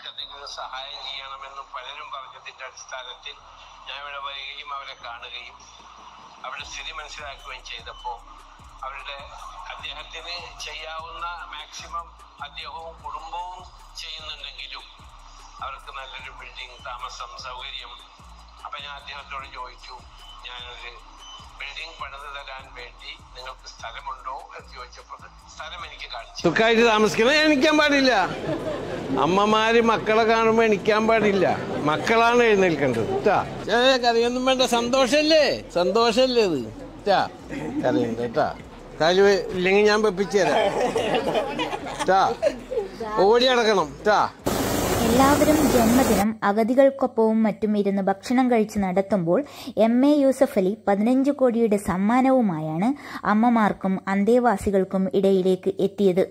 അവർക്ക് എന്തെങ്കിലും സഹായം ചെയ്യണമെന്നും പലരും പറഞ്ഞതിന്റെ അടിസ്ഥാനത്തിൽ ഞാൻ ഇവിടെ വരികയും അവരെ കാണുകയും അവരുടെ സ്ഥിതി മനസ്സിലാക്കുകയും ചെയ്തപ്പോൾ അവരുടെ അദ്ദേഹത്തിന് ചെയ്യാവുന്ന മാക്സിമം അദ്ദേഹവും കുടുംബവും ചെയ്യുന്നുണ്ടെങ്കിലും അവർക്ക് നല്ലൊരു ബിൽഡിംഗ് താമസം സൗകര്യം അപ്പൊ ഞാൻ അദ്ദേഹത്തോട് ചോദിച്ചു ഞാനൊരു ബിൽഡിംഗ് പണിത് തരാൻ വേണ്ടി നിങ്ങൾക്ക് സ്ഥലമുണ്ടോ എന്ന് ചോദിച്ചപ്പോൾ സ്ഥലം എനിക്ക് കാണിച്ചു സുഖമായിട്ട് താമസിക്കണം എണിക്കാൻ പാടില്ല അമ്മമാര് മക്കളെ കാണുമ്പോ എണിക്കാൻ പാടില്ല മക്കളാണ് എഴുന്നേൽക്കേണ്ടത് ട്ടാ. ഏ കറിയൊന്നും വേണ്ട സന്തോഷല്ലേ സന്തോഷല്ലേ ഇത് ട്ടാ കറിയുണ്ട് കേട്ടാ കാല് ഇല്ലെങ്കിൽ ഞാൻ വെപ്പിച്ചു തരാം ട്ടാ ഓടി അടക്കണം ട്ടാ എല്ലാവരും ജന്മദിനം അഗതികൾക്കൊപ്പവും മറ്റും ഇരുന്ന് ഭക്ഷണം കഴിച്ച് നടത്തുമ്പോൾ എം എ യൂസഫ് അലി പതിനഞ്ച് കോടിയുടെ സമ്മാനവുമായാണ് അമ്മമാർക്കും അന്തേവാസികൾക്കും ഇടയിലേക്ക് എത്തിയത്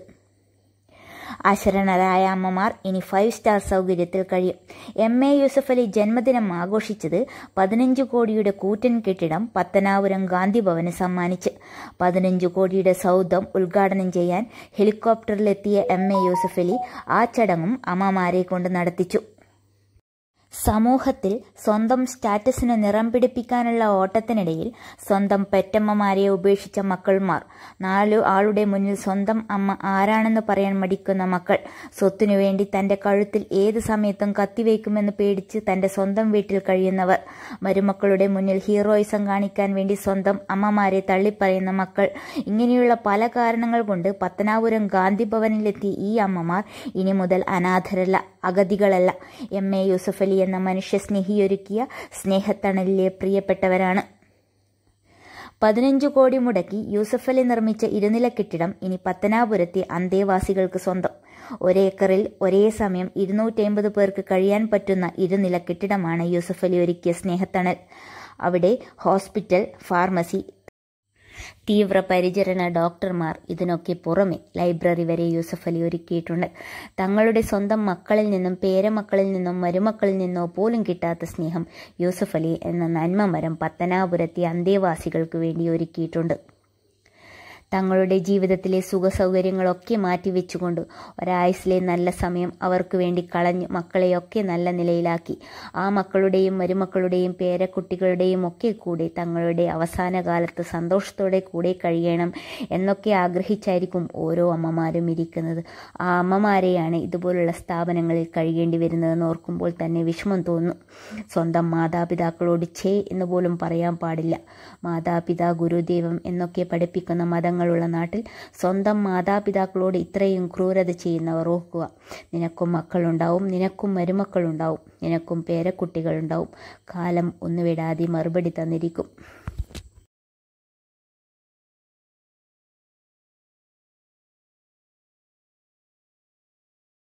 അശരണരായ അമ്മമാർ ഇനി ഫൈവ് സ്റ്റാർ സൗകര്യത്തിൽ കഴിയും എം എ യൂസഫ് അലി ജന്മദിനം ആഘോഷിച്ചത് പതിനഞ്ച് കോടിയുടെ കൂറ്റൻ കെട്ടിടം പത്തനാപുരം ഗാന്ധി ഭവന് സമ്മാനിച്ച് പതിനഞ്ച് കോടിയുടെ സൗധം ഉദ്ഘാടനം ചെയ്യാൻ ഹെലികോപ്റ്ററിലെത്തിയ എം എ യൂസഫ് അലി ആ ചടങ്ങും അമ്മമാരെ കൊണ്ട് നടത്തിച്ചു സമൂഹത്തിൽ സ്വന്തം സ്റ്റാറ്റസിന് നിറം പിടിപ്പിക്കാനുള്ള ഓട്ടത്തിനിടയിൽ സ്വന്തം പെറ്റമ്മമാരെ ഉപേക്ഷിച്ച മക്കൾമാർ നാലു ആളുടെ മുന്നിൽ സ്വന്തം അമ്മ ആരാണെന്ന് പറയാൻ മടിക്കുന്ന മക്കൾ സ്വത്തിനു വേണ്ടി തന്റെ കഴുത്തിൽ ഏത് സമയത്തും കത്തിവയ്ക്കുമെന്ന് പേടിച്ച് തന്റെ സ്വന്തം വീട്ടിൽ കഴിയുന്നവർ മരുമക്കളുടെ മുന്നിൽ ഹീറോയിസം കാണിക്കാൻ വേണ്ടി സ്വന്തം അമ്മമാരെ തള്ളിപ്പറയുന്ന മക്കൾ ഇങ്ങനെയുള്ള പല കാരണങ്ങൾ കൊണ്ട് പത്തനാപുരം ഗാന്ധി ഭവനിലെത്തിയ ഈ അമ്മമാർ ഇനി മുതൽ അനാഥരല്ല അഗതികളല്ല എം എ യൂസഫ് അലി എന്ന മനുഷ്യ സ്നേഹിയൊരുക്കിയ സ്നേഹത്തണലിലെ പ്രിയപ്പെട്ടവരാണ് പതിനഞ്ചു കോടി മുടക്കി യൂസഫ് അലി നിർമ്മിച്ച ഇരുനില കെട്ടിടം ഇനി പത്തനാപുരത്തെ അന്തേവാസികൾക്ക് സ്വന്തം ഒരേക്കറിൽ ഒരേ സമയം ഇരുന്നൂറ്റമ്പത് പേർക്ക് കഴിയാൻ പറ്റുന്ന ഇരുനില കെട്ടിടമാണ് യൂസഫ് അലി ഒരുക്കിയ സ്നേഹത്തണൽ അവിടെ ഹോസ്പിറ്റൽ ഫാർമസി തീവ്രപരിചരണ ഡോക്ടർമാർ ഇതിനൊക്കെ പുറമെ ലൈബ്രറി വരെ യൂസഫ് അലി ഒരുക്കിയിട്ടുണ്ട് തങ്ങളുടെ സ്വന്തം മക്കളിൽ നിന്നും പേരമക്കളിൽ നിന്നും മരുമക്കളിൽ നിന്നോ പോലും കിട്ടാത്ത സ്നേഹം യൂസഫ് അലി എന്ന നന്മമരം പത്തനാപുരത്തെ അന്തേവാസികൾക്ക് വേണ്ടി ഒരുക്കിയിട്ടുണ്ട് തങ്ങളുടെ ജീവിതത്തിലെ സുഖസൗകര്യങ്ങളൊക്കെ മാറ്റിവെച്ചുകൊണ്ട് ഒരായുസിലെ നല്ല സമയം അവർക്ക് വേണ്ടി കളഞ്ഞ് മക്കളെയൊക്കെ നല്ല നിലയിലാക്കി ആ മക്കളുടെയും മരുമക്കളുടെയും പേരക്കുട്ടികളുടെയും ഒക്കെ കൂടെ തങ്ങളുടെ അവസാന കാലത്ത് സന്തോഷത്തോടെ കൂടെ കഴിയണം എന്നൊക്കെ ആഗ്രഹിച്ചായിരിക്കും ഓരോ അമ്മമാരും ഇരിക്കുന്നത് ആ അമ്മമാരെയാണ് ഇതുപോലുള്ള സ്ഥാപനങ്ങളിൽ കഴിയേണ്ടി വരുന്നതെന്ന് ഓർക്കുമ്പോൾ തന്നെ വിഷമം തോന്നുന്നു സ്വന്തം മാതാപിതാക്കളോട് ഛേ എന്ന് പോലും പറയാൻ പാടില്ല മാതാപിതാ ഗുരുദൈവം എന്നൊക്കെ പഠിപ്പിക്കുന്ന മതങ്ങളുള്ള നാട്ടിൽ സ്വന്തം മാതാപിതാക്കളോട് ഇത്രയും ക്രൂരത ചെയ്യുന്നവർ ഓർക്കുക നിനക്കും മക്കളുണ്ടാവും നിനക്കും മരുമക്കളുണ്ടാവും നിനക്കും പേരക്കുട്ടികളുണ്ടാവും കാലം ഒന്നുവിടാതെ മറുപടി തന്നിരിക്കും